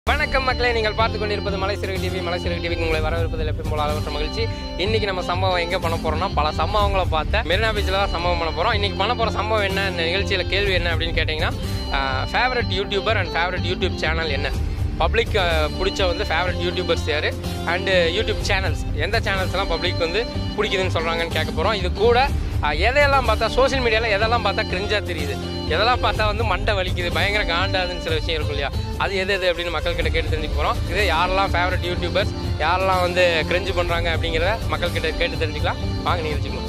வணக்கம் மக்களே நீங்கள் பார்த்து கொண்டிருப்பது மலை சிறகு டிவி மலை சிறகு டிவிக்கு உங்களை வரவேற்பதில் எப்பயும் போல அளவற்ற மகிழ்ச்சி இன்னைக்கு நம்ம சம்பவம் எங்கே பண்ண போறோம்னா பல சம்பவங்களை பார்த்த மெரினா பீச்சில் தான் சம்பவம் பண்ண போகிறோம் இன்னைக்கு பண்ண போகிற சம்பவம் என்ன இந்த நிகழ்ச்சியில் கேள்வி என்ன அப்படின்னு கேட்டிங்கன்னா favourite YouTuber and favourite YouTube channel என்ன பப்ளிக் பிடிச்ச வந்து ஃபேவரட் யூடியூபர்ஸ் யார் அண்டு யூடியூப் சேனல்ஸ் எந்த சேனல்ஸ்லாம் பப்ளிக் வந்து பிடிக்குதுன்னு சொல்கிறாங்கன்னு கேட்க போகிறோம் இது கூட அஹ், எதையெல்லாம் பார்த்தா சோஷியல் மீடியாவில் எதெல்லாம் பார்த்தா கிரிஞ்சாக தெரியுது எதெல்லாம் பார்த்தா வந்து மண்டை வலிக்குது பயங்கர காண்டாதுன்னு சில விஷயம் இருக்கும் இல்லையா அது எது எது அப்படின்னு மக்கள்கிட்ட கேட்டு தெரிஞ்சுக்க போகிறோம் இது யாரெல்லாம் ஃபேவரட் யூடியூபர்ஸ் யாரெல்லாம் வந்து கிரிஞ்சு பண்ணுறாங்க அப்படிங்கிறத மக்கள்கிட்ட கேட்டு தெரிஞ்சுக்கலாம் வாங்க நிகழ்ச்சிக்கலாம்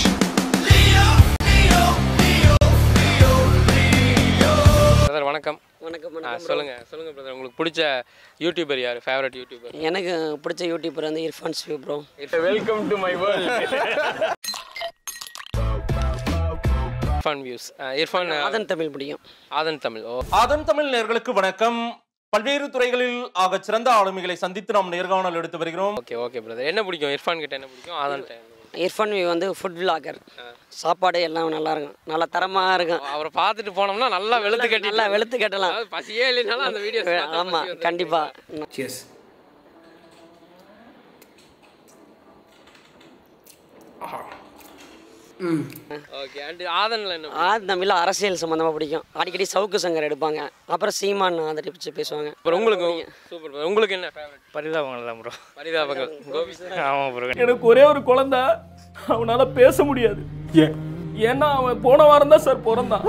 பிரதர் வணக்கம் வணக்கம் ஆ, வணக்கம் சொல்லுங்க சொல்லுங்க பிரதர் உங்களுக்கு பிடிச்ச யூடியூபர் யார் ஃபேவரட் யூடியூபர் எனக்கு பிடிச்ச யூடியூபர் வந்து இர்ஃபான் ஸ்வியூ bro welcome to my world Irfan views Irfan Aadhan Tamil பிடிக்கும் ஆதன் தமிழ் ஓ ஆதன் தமிழ் நேர்களுக்கு வணக்கம் பல்வேறு துறைகளில் ஆக சிறந்த ஆளுமைகளை சந்தித்து நாம் நேர்காணல் எடுத்து வருகிறோம் ஓகே ஓகே பிரதர் என்ன பிடிக்கும் இர்ஃபான் கிட்ட என்ன பிடிக்கும் ஆதன் கிட்ட என்ன பிடிக்கும்? இர்ஃபான் வியூ வந்து ஃபுட் விளாகர் சாப்பாடு எல்லாம் நல்லா இருக்கும் நல்லா தரமாக இருக்கும் அவரை பார்த்துட்டு போனோம்னா நல்லா வெளுத்து கட்டி நல்லா வெளுத்து கட்டலாம் அதாவது பசியே இல்லைனாலும் அந்த வீடியோ ஆமாம் கண்டிப்பாக ஓகே அண்ட் ஆதன்ல என்ன ஆதன் தமிழ் அரசியல் சம்மந்தமாக பிடிக்கும் அடிக்கடி சவுக்கு சங்கர் எடுப்பாங்க அப்புறம் சீமான் அதை வச்சு பேசுவாங்க அப்புறம் உங்களுக்கு சூப்பர் உங்களுக்கு என்ன ஃபேவரட் பரிதாபங்கள் தான் ப்ரோ பரிதாபங்கள் கோபி ஆமாம் ப்ரோ எனக்கு ஒரே ஒரு குழந்தை அவனால பேச முடியாது ஏன்னா அவன் போன வாரம் தான் சார் பிறந்தான்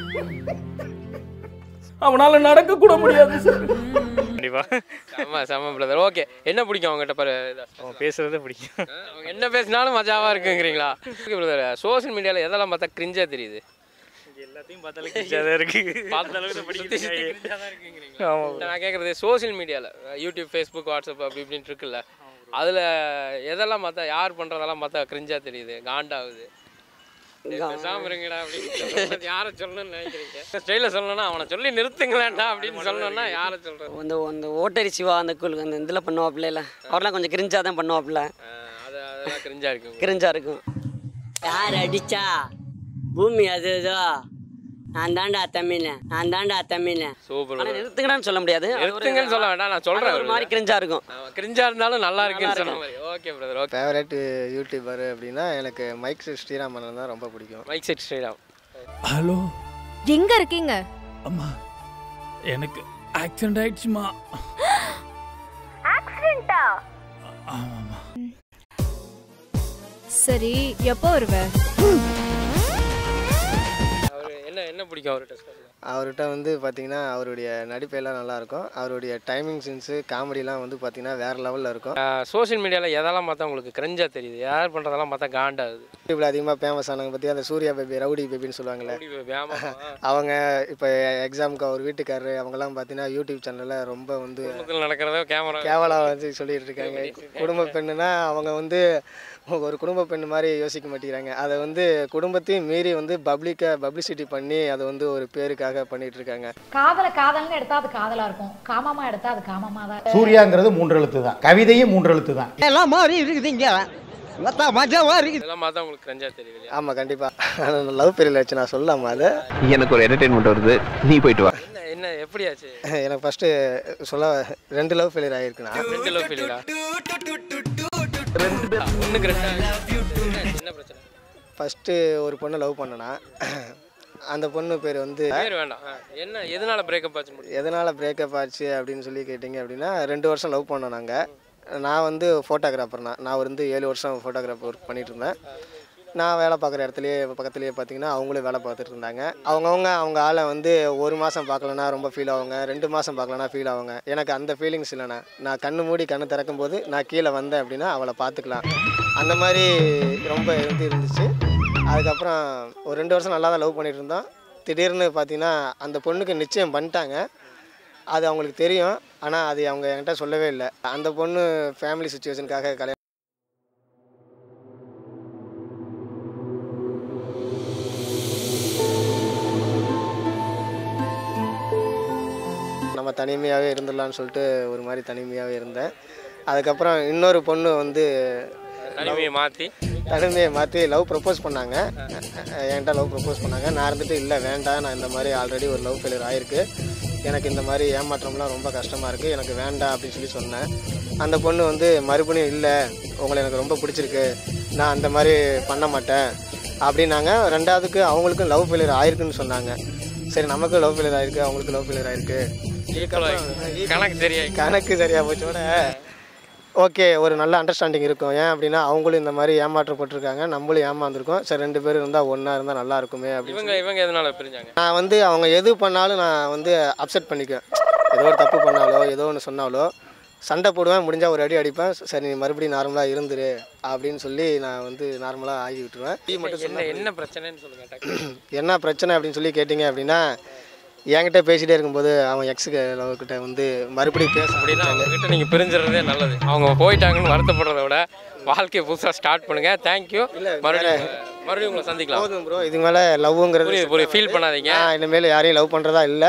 அவனால நடக்க கூட முடியாது சார் கண்டிப்பாக செம்ம செம்ம பிரதர் ஓகே என்ன பிடிக்கும் அவங்ககிட்ட பாரு இதா. அவன் பேசுறது பிடிக்கும் அவங்க என்ன பேசினாலும் மஜாவா இருக்குங்கிறீங்களா ஓகே பிரதர் சோஷியல் மீடியாவில் எதெல்லாம் பார்த்தா கிரிஞ்சா தெரியுது எல்லாத்தையும் பார்த்தாலே கிச்சாதான் இருக்கு பார்த்த அளவுக்கு சுத்தி படிக்கிட்டு சுத்தி cringe-ஆ தான் இருக்குங்கிறீங்களா? ஆமாம் நான் கேட்குறது சோஷியல் மீடியாவில் யூடியூப் ஃபேஸ்புக் வாட்ஸ்அப் அப்படி இப்படின்னு இருக்குல்ல அதில் எதெல்லாம் பார்த்தா யார் பண்ணுறதெல்லாம் பார்த்தா கிரிஞ்சா தெரியுது காண்டாகுது பேசாம இருங்கடா அப்படின்னு யாரை சொல்லணும்னு நினைக்கிறீங்க ஸ்டைலில் சொல்லணும்னா அவனை சொல்லி நிறுத்துங்களேன்டா அப்படின்னு சொல்லணும்னா யாரை சொல்கிறது அந்த அந்த ஓட்டரி சிவா அந்த குழு அந்த இதில் பண்ணுவாப்புல இல்லை அவர்லாம் கொஞ்சம் கிரிஞ்சாக தான் பண்ணுவாப்புல அது அதெல்லாம் கிரிஞ்சா இருக்கு கிரிஞ்சாக இருக்கும் யார் அடிச்சா பூமி அது இதோ நான் தாண்டா தமிழ் நான் தாண்டா தமிழ் சூப்பர் ஆனால் நிறுத்துங்கடான்னு சொல்ல முடியாது அது ஒரு- நிறுத்துங்கன்னு சொல்ல வேண்டாம் நான் அது சொல்கிறேன் ஒரு மாதிரி கிரிஞ்சா இருக்கும் கிரிஞ்சா இருந்தாலும் நல்லா இருக்குன்னு சொன்ன மாதிரி okay brother okay favourite YouTuber அப்படின்னா எனக்கு மைக் ஸ்ரீராமன் தான் ரொம்ப பிடிக்கும் மைக் செட் ஸ்ரீராம் ஹலோ எங்க இருக்கீங்க அம்மா எனக்கு ஆக்சிடென்ட் ஆயிடுச்சுமா ஆக்சிடென்ட்டா ஆமாம்மா சரி எப்போ வருவ அவர் என்ன என்ன பிடிக்கும் அவர்கிட்ட சொல்லுங்க அவர்கிட்ட வந்து பார்த்தீங்கன்னா அவருடைய நடிப்பெல்லாம் நல்லா இருக்கும் அவருடைய டைமிங் சென்ஸு காமெடிலாம் வந்து பார்த்தீங்கன்னா வேற லெவலில் இருக்கும் சோஷியல் மீடியாவில் எதெல்லாம் பார்த்தா உங்களுக்கு கிரிஞ்சா தெரியுது யார் பண்ணுறதெல்லாம் பார்த்தா காண்டாகுது யூடியூப்ல அதிகமாக ஃபேமஸ் ஆனவங்க பற்றி அந்த சூர்யா பேபி ரவுடி பேபின்னு சொல்லுவாங்கல்ல அப்படி வேமா அவங்க இப்போ எக்ஸாமுக்கு அவர் வீட்டுக்காரரு அவங்கெல்லாம் பார்த்தீங்கன்னா யூடியூப் சேனலில் ரொம்ப வந்து குடும்பத்தில் நடக்கிறத கேமரா கேவலம் வந்து சொல்லிட்டு இருக்காங்க குடும்ப பெண்ணுனா அவங்க வந்து ஒரு குடும்ப பெண் மாதிரி யோசிக்க மாட்டேங்கிறாங்க அதை வந்து குடும்பத்தையும் மீறி வந்து பப்ளிக்கை பப்ளிசிட்டி பண்ணி அதை வந்து ஒரு பேருக்காக பண்ணிட்டு இருக்காங்க காதல காதல்னு எடுத்தா அது காதலா இருக்கும் காமமா எடுத்தா அது காமமா தான் சூர்யாங்கிறது மூன்று எழுத்து தான் கவிதையும் மூன்று எழுத்து தான் இதெல்லாம் பார்த்தா உங்களுக்கு கிரிஞ்சா தெரியுது இல்லையா ஆமாம் கண்டிப்பாக லவ் பெரியல வச்சு நான் சொல்லலாமா அதை எனக்கு ஒரு என்டர்டைன்மெண்ட் வருது நீ போயிட்டு வா என்ன என்ன எப்படியாச்சு எனக்கு ஃபஸ்ட்டு சொல்ல ரெண்டு லவ் ஃபெயிலியர் ஆகிருக்குண்ணா ரெண்டு லவ் ஃபீலிடா ஒன்றுக்கு ரெண்டு என்ன பிரச்சனை ஃபஸ்ட்டு ஒரு பொண்ணை லவ் பண்ணனா அந்த பொண்ணு பேர் வந்து பேர் வேண்டாம் ஆ, என்ன எதனால பிரேக்கப் ஆச்சு முடியும் எதனால் பிரேக்கப் ஆச்சு அப்படின்னு சொல்லி கேட்டிங்க அப்படின்னா ரெண்டு வருஷம் லவ் பண்ணோம் நாங்கள் நான் வந்து ஃபோட்டோகிராஃபர் தான் நான் வந்து ஏழு வருஷம் ஃபோட்டோகிராஃபர் ஒர்க் பண்ணிட்டு இருந்தேன் நான் வேலை பார்க்குற இடத்துலையே பக்கத்துலேயே பார்த்தீங்கன்னா அவங்களும் வேலை பார்த்துட்டு இருந்தாங்க அவங்கவுங்க அவங்க ஆளை வந்து ஒரு மாதம் பார்க்கலனா ரொம்ப ஃபீல் ஆகுங்க ரெண்டு மாதம் பார்க்கலனா ஃபீல் ஆகுங்க எனக்கு அந்த ஃபீலிங்ஸ் இல்லைண்ணா நான் கண்ணு மூடி கண்ணு திறக்கும் போது நான் கீழே வந்தேன் அப்படின்னா அவளை பார்த்துக்கலாம் அந்த மாதிரி ரொம்ப இது இருந்துச்சு அதுக்கப்புறம் ஒரு ரெண்டு வருஷம் நல்லா தான் லவ் பண்ணிட்டு இருந்தோம் திடீர்னு பார்த்தீங்கன்னா அந்த பொண்ணுக்கு நிச்சயம் பண்ணிட்டாங்க அது அவங்களுக்கு தெரியும் ஆனால் அது அவங்க என்கிட்ட சொல்லவே இல்லை அந்த பொண்ணு ஃபேமிலி சுச்சுவேஷனுக்காக கல்யாணம் நம்ம தனிமையாகவே இருந்துடலான்னு சொல்லிட்டு ஒரு மாதிரி தனிமையாகவே இருந்தேன் அதுக்கப்புறம் இன்னொரு பொண்ணு வந்து தனிமையை மாற்றி தனிமையை மாற்றி லவ் ப்ரப்போஸ் பண்ணாங்க என்கிட்ட லவ் ப்ரப்போஸ் பண்ணாங்க நான் இருந்துட்டு இல்லை வேண்டாம் நான் இந்த மாதிரி ஆல்ரெடி ஒரு லவ் ஃபெயிலியர் ஆயிருக்கு எனக்கு இந்த மாதிரி ஏமாற்றம்லாம் ரொம்ப கஷ்டமாக இருக்குது எனக்கு வேண்டாம் அப்படின்னு சொல்லி சொன்னேன் அந்த பொண்ணு வந்து மறுபடியும் இல்லை உங்களை எனக்கு ரொம்ப பிடிச்சிருக்கு நான் அந்த மாதிரி பண்ண மாட்டேன் அப்படின்னாங்க ரெண்டாவதுக்கு அவங்களுக்கும் லவ் ஃபெயிலியர் ஆயிருக்குன்னு சொன்னாங்க சரி நமக்கு லவ் ஃபெயிலியர் ஆயிருக்கு அவங்களுக்கு லவ் ஃபெயிலியர் ஆயிருக்கு கணக்கு சரியா கணக்கு சரியா போச்சோட ஓகே ஒரு நல்ல அண்டர்ஸ்டாண்டிங் இருக்கும் ஏன் அப்படின்னா அவங்களும் இந்த மாதிரி ஏமாற்றப்பட்டிருக்காங்க நம்மளும் ஏமாந்துருக்கோம் சரி ரெண்டு பேரும் இருந்தால் ஒன்றா இருந்தால் நல்லா இருக்குமே அப்படின்னு இவங்க இவங்க எதனால பிரிஞ்சாங்க நான் வந்து அவங்க எது பண்ணாலும் நான் வந்து அப்செட் பண்ணிக்குவேன் ஏதோ ஒரு தப்பு பண்ணாலோ ஏதோ ஒன்று சொன்னாலோ சண்டை போடுவேன் முடிஞ்சால் ஒரு அடி அடிப்பேன் சரி நீ மறுபடியும் நார்மலாக இருந்துரு அப்படின்னு சொல்லி நான் வந்து நார்மலாக ஆகி விட்டுருவேன் டீ மட்டும் என்ன என்ன பிரச்சனைன்னு சொல்லுங்க டக்கு. என்ன பிரச்சனை அப்படின்னு சொல்லி கேட்டிங்க அப்படின்னா என்கிட்ட பேசிகிட்டே இருக்கும்போது அவன் எக்ஸுக்கு கிட்ட வந்து மறுபடியும் பேச அப்படின்னா அவங்க கிட்ட நீங்க பிரிஞ்சிடுறதே நல்லது அவங்க போயிட்டாங்கன்னு வருத்தப்படுறத விட வாழ்க்கையை புதுசா ஸ்டார்ட் பண்ணுங்க தேங்க்யூ மறுபடியும் மறுபடியும் உங்களை சந்திக்கலாம் போதும் ப்ரோ இதுக்கு மேலே லவ்ங்கிறது புரியுது புரியுது ஃபீல் பண்ணாதீங்க நான் இனிமேல் யாரையும் லவ் பண்ணுறதா இல்லை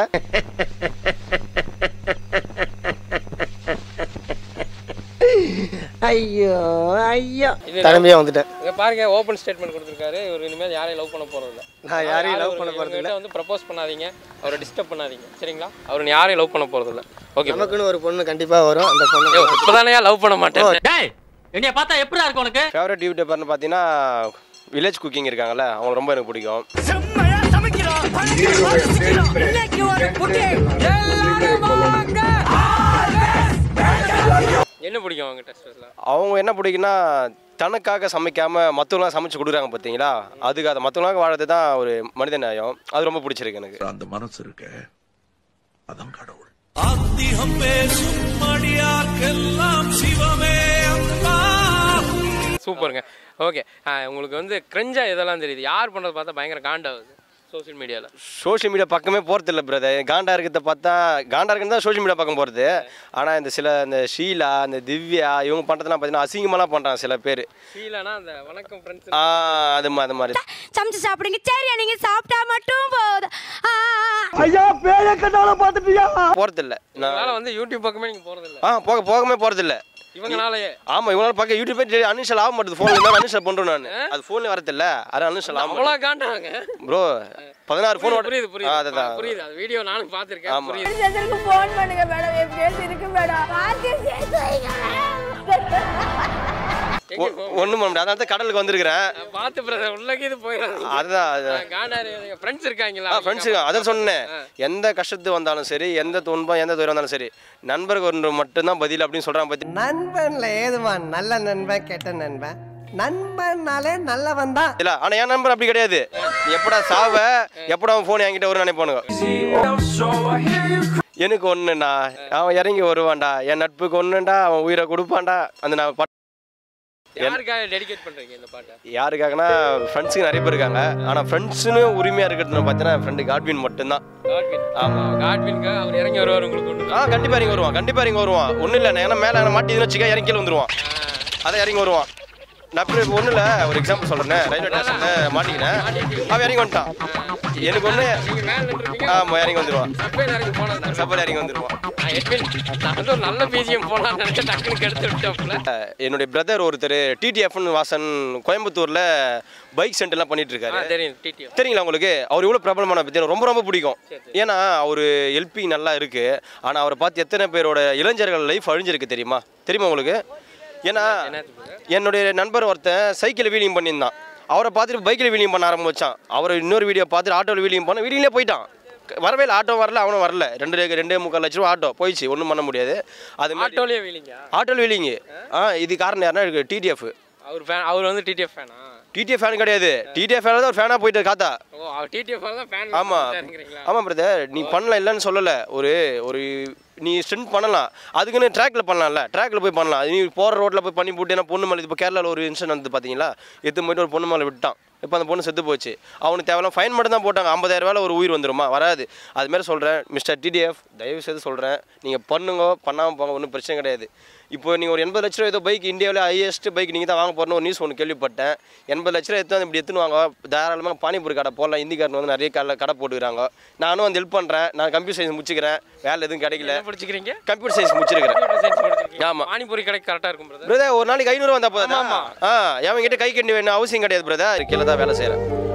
ஐயோ ஐயோ இது தனிமையாக வந்துட்டேன் இங்க பாருங்க ஓப்பன் ஸ்டேட்மெண்ட் கொடுத்துருக்காரு இவர் இனிமேல் யாரையும் லவ் பண்ண போறது இல்ல நான் யாரையும் லவ் பண்ண போகிறது இவர்கிட்ட வந்து ப்ரப்போஸ் பண்ணாதீங்க அவரை டிஸ்டர்ப் பண்ணாதீங்க சரிங்களா அவர் யாரையும் லவ் பண்ண போறது இல்ல ஓகே நமக்குன்னு ஒரு பொண்ணு கண்டிப்பாக வரும் அந்த பொண்ணு இப்பதானே லவ் பண்ண மாட்டேன் டேய் என்னைய பார்த்தா எப்படிடா இருக்கும் உனக்கு ஃபேவரட் யூடியூபர்னு பார்த்தீங்கன்னா வில்லேஜ் குக்கிங் இருக்காங்கல்ல அவங்க ரொம்ப எனக்கு பிடிக்கும் என்ன பிடிக்கும் அவங்க டெஸ்ட்ல அவங்க என்ன பிடிக்குன்னா தனக்காக சமைக்காம மற்றவங்களாம் சமைச்சு கொடுக்குறாங்க பார்த்தீங்களா அதுக்கு அதை மற்றவங்களாக வாழறது தான் ஒரு மனித நியாயம் அது ரொம்ப பிடிச்சிருக்கு எனக்கு அந்த மனசு இருக்க அதான் கடவுள் சூப்பருங்க ஓகே உங்களுக்கு வந்து கிரெஞ்சா இதெல்லாம் தெரியுது யார் பண்றது பார்த்தா பயங்கர காண்டாகுது சோஷியல் மீடியால சோஷியல் மீடியா பக்கமே போகிறது இல்லை பிரதர் காண்டா இருக்கிறத பார்த்தா காண்டா இருக்கிறது தான் சோஷியல் மீடியா பக்கம் போகிறது ஆனால் இந்த சில இந்த ஷீலா இந்த திவ்யா இவங்க பண்ணுறதுலாம் பார்த்தீங்கன்னா அசிங்கமாலாம் பண்ணுறாங்க சில பேர் ஃபீலானா அந்த வணக்கம் ஃப்ரெண்ட்ஸ் ஆ அது மா- அது மாதிரி சமைச்சு சாப்பிடுங்க சரியா நீங்க சாப்பிட்டா மட்டும் போதும் ஐயா பேய கண்ணால பார்த்துட்டியா போகிறதில்ல அதனால நான் வந்து யூடியூப் பக்கமே நீங்க போறது இல்ல ஆ போக போகவே போகிறதில்ல இவங்கனாலயே ஆமா இவங்களால பார்க்க யூடியூப் அன்இன்ஸ்டால் ஆக மாட்டேது ஃபோன்ல இருந்தாலும் அன்இன்ஸ்டால் பண்றேன் நான் அது ஃபோன்ல வரதில்ல அது அன்இன்ஸ்டால் ஆக அவ்வளோ காண்டாங்க ப்ரோ பதினாறு ஃபோன் புரியுது புரியுது அதுதான் புரியுது அது வீடியோ நானும் பார்த்திருக்கேன் ஆமா. புரியுது போன் பண்ணுங்க மேடம் எப்படியாச்சும் இருக்கு மேடம் பார்த்து சேர்த்து வைங்க ஒன்றும் பண்ண முடியாது அதனால தான் கடலுக்கு வந்திருக்கிறேன் பார்த்து பிரதர் உள்ளக்கு இது போயிடாது அதுதான் அது காண்டாரு ஃப்ரெண்ட்ஸ் இருக்காங்களா ஆ ஃப்ரெண்ட்ஸு அதான் சொன்னேன் எந்த கஷ்டத்து வந்தாலும் சரி எந்த துன்பம் எந்த துயரம் வந்தாலும் சரி நண்பருக்கு ஒன்று மட்டும்தான் பதில் அப்படின்னு சொல்கிறாங்க பற்றி நண்பன்ல ஏதுமா நல்ல நண்பன் கெட்ட நண்பன் நண்பன்னாலே நல்லவன் தான் இல்ல ஆனா என் நண்பர் அப்படி கிடையாது நீ எப்படா சாவ எப்படா அவன் ஃபோன் என்கிட்ட வரும்னு நினைப்பானுங்க எனக்கு ஒண்ணுண்ணா அவன் இறங்கி வருவான்டா என் நட்புக்கு ஒண்ணுண்டா அவன் உயிரை கொடுப்பான்டா அந்த நான் பட்- யாருக்காக டெடிகேட் பண்றீங்க இந்த பாட்டை யாருக்காகனா ஃப்ரெண்ட்ஸுக்கு நிறைய பேர் இருக்காங்க ஆனா ஃப்ரெண்ட்ஸ்னு உரிமையா இருக்கிறது பார்த்தீங்கன்னா ஃப்ரெண்டு காட்வின் மட்டும்தான் காட்வின் ஆமா காட்வின்காக அவர் இறங்கி வருவார் உங்களுக்கு ஒன்று ஆ கண்டிப்பா இறங்கி வருவான் கண்டிப்பா இறங்கி வருவான் ஒண்ணும் இல்லை ஏன்னா மேலே மாட்டிதுன்னு வச்சுக்க இறங்கி கீழே வந்துருவான் அதை இறங்கி வருவான் நான் இப்போ ஒன்றும் இல்லை ஒரு எக்ஸாம்பிள் சொல்கிறேன் ரயில்வே ஸ்டேஷனில் மாட்டிக்கினேன் அவன் இறங்கி வந்துட்டான் எனக்கு ஒன்று ஆமாம் இறங்கி வந்துடுவான் சப்பையில் இறங்கி போனது சப்பல் இறங்கி வந்துடுவான் நான் எட்வின் நான் வந்து ஒரு நல்ல பிஜிஎம் போகலான்னு நினைச்சேன் டக்குனு கெடுத்து விட்டோம்ல என்னுடைய பிரதர் ஒருத்தர் டிடிஎஃப்னு வாசன் கோயம்புத்தூரில் பைக் சென்டர்லாம் பண்ணிட்டு இருக்காரு தெரியும் டிடிஎஃப் தெரியுங்களா உங்களுக்கு அவர் இவ்வளோ பிரபலமான பற்றி எனக்கு ரொம்ப ரொம்ப பிடிக்கும் ஏன்னா அவர் எல்பி நல்லா இருக்கு ஆனால் அவரை பார்த்து எத்தனை பேரோட இளைஞர்கள் லைஃப் அழிஞ்சிருக்கு தெரியுமா தெரியுமா உங்களுக்கு ஏன்னா என்னுடைய நண்பர் ஒருத்தன் சைக்கிள் வீலிங் பண்ணியிருந்தான் அவரை பார்த்துட்டு பைக்கில் வீலிங் பண்ண ஆரம்பிச்சான் அவரை இன்னொரு வீடியோ பார்த்துட்டு ஆட்டோவில் வீலிங் பண்ண வீலிங்லேயே போயிட்டான் வரவே இல்லை ஆட்டோ வரல அவனும் வரல ரெண்டு ரெ- ரெண்டே முக்கால் லட்ச ரூபா ஆட்டோ போயிடுச்சு ஒன்றும் பண்ண முடியாது அது ஆட்டோலயே வீலிங்க ஆட்டோவில் வீலிங்கு ஆ இது காரணம் யாருன்னா டிடிஎஃப் அவர் ஃபேன் அவர் வந்து டிடிஎஃப் ஃபேனா டிடிஎஃப் ஃபேன் கிடையாது டிடிஎஃப் ஃபேன் தான் ஒரு ஃபேனாக போயிட்டு காத்தா ஓ அவர் டிடிஎஃப் தான் ஃபேன் ஆமா ஆமா பிரதர் நீ பண்ணல இல்லைன்னு சொல்லல ஒரு ஒரு நீ ஸ்டென்ட் பண்ணலாம் அதுக்குன்னு ட்ராக்ல பண்ணலாம்ல ட்ராக்ல போய் பண்ணலாம் நீ போற ரோட்ல போய் பண்ணி போட்டு ஏன்னா பொண்ணு மேலே இப்போ கேரளாவில் ஒரு இன்சிடென்ட் வந்து பாத்தீங்களா எத்து போயிட்டு ஒரு பொண்ணு மேலே விட்டான் இப்போ அந்த பொண்ணு செத்து போச்சு அவனுக்கு தேவையில்லாம் ஃபைன் மட்டும் தான் போட்டாங்க ஐம்பதாயிரம் ரூபாயில் ஒரு உயிர் வந்துருமா வராது அது மாதிரி சொல்கிறேன் மிஸ்டர் டிடிஎஃப் தயவு செய்து சொல்கிறேன் நீங்கள் பண்ணுங்க பண்ணாமல் போங்க ஒன்றும் பிரச்சனை கிடையாது இப்போ நீங்கள் ஒரு எண்பது லட்ச ரூபா ஏதோ பைக் இந்தியாவில் ஹையஸ்ட் பைக் நீங்கள் தான் வாங்க போகிறன்னு ஒரு நியூஸ் ஒன்று கேள்விப்பட்டேன் எண்பது லட்ச ரூபா எடுத்து வந்து இப்படி எடுத்துன்னு வாங்க தாராளமாக பானிபூரி கடை போடலாம் இந்திக்காரன் வந்து நிறைய கடை கடை போட்டுக்கிறாங்க நானும் வந்து ஹெல்ப் பண்ணுறேன் நான் கம்ப்யூட்டர் சயின்ஸ் முடிச்சுக்கிறேன் வேலை எதுவும் கிடைக்கல படிச்சுக்கிறீங்க கம்ப்யூட்டர் சயின்ஸ் முடிச்சிருக்கிறேன் ஆமா பானிபூரி கடை கரெக்டா இருக்கும் பிரதர் பிரதர் ஒரு நாளைக்கு ஐநூறு வந்தா போதும் ஆ என் கிட்ட கை கண்டி வேணும் அவசியம் கிடையாது பிரதர் கீழே தான் வேலை செய்கிறேன்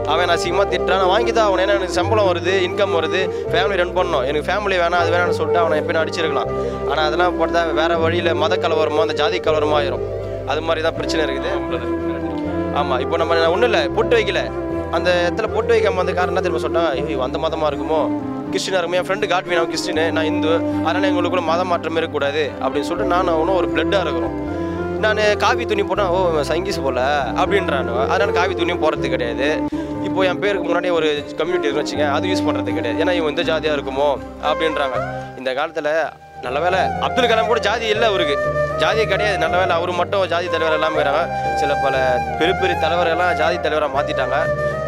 அவன் அசிங்கமாக திட்டுறான் நான் வாங்கி தான் அவன் ஏன்னா எனக்கு சம்பளம் வருது இன்கம் வருது ஃபேமிலி ரன் பண்ணணும் எனக்கு ஃபேமிலி வேணாம் அது வேணாம்னு சொல்லிட்டு அவனை எப்பயும் அடிச்சிருக்கலாம் ஆனால் அதெல்லாம் போட்டா வேற வழியில் மத கலவரமோ அந்த ஜாதி கலவரமோ ஆயிரும் அது மாதிரி தான் பிரச்சனை இருக்குது ஆமாம் இப்போ நம்ம ஒன்றும் இல்லை பொட்டு வைக்கல அந்த இடத்துல பொட்டு வைக்காம வந்து காரணம் என்ன திரும்ப சொன்னா ஐயோ அந்த மதமாக இருக்குமோ கிறிஸ்டினாக இருக்கும் என் ஃப்ரெண்டு காட்வின் அவன் கிறிஸ்டின் நான் இந்து அதனால் எங்களுக்குள்ள மத மாற்றம் இருக்கக்கூடாது அப்படின்னு சொல்லிட்டு நான் அவனும் ஒரு பிளட்டாக இருக்கிறோம் நான் காவி துணி போட்டேன் ஓ இவன் சங்கீஸ் போல அப்படின்றானு அதனால் காவி துணியும் போடுறது கிடையாது இப்போ என் பேருக்கு முன்னாடி ஒரு கம்யூனிட்டி இருக்குன்னு வச்சுங்க அது யூஸ் பண்ணுறது கிடையாது ஏன்னா இவன் இந்த ஜாதியாக இருக்குமோ அப்படின்றாங்க இந்த காலத்தில் நல்ல வேளை அப்துல் கலாம் கூட ஜாதி இல்லை அவருக்கு ஜாதி கிடையாது நல்ல வேளை அவர் மட்டும் ஜாதி தலைவர் எல்லாம் இருக்கிறாங்க சில பல பெரிய பெரிய தலைவர்கள்லாம் ஜாதி தலைவராக மாற்றிட்டாங்க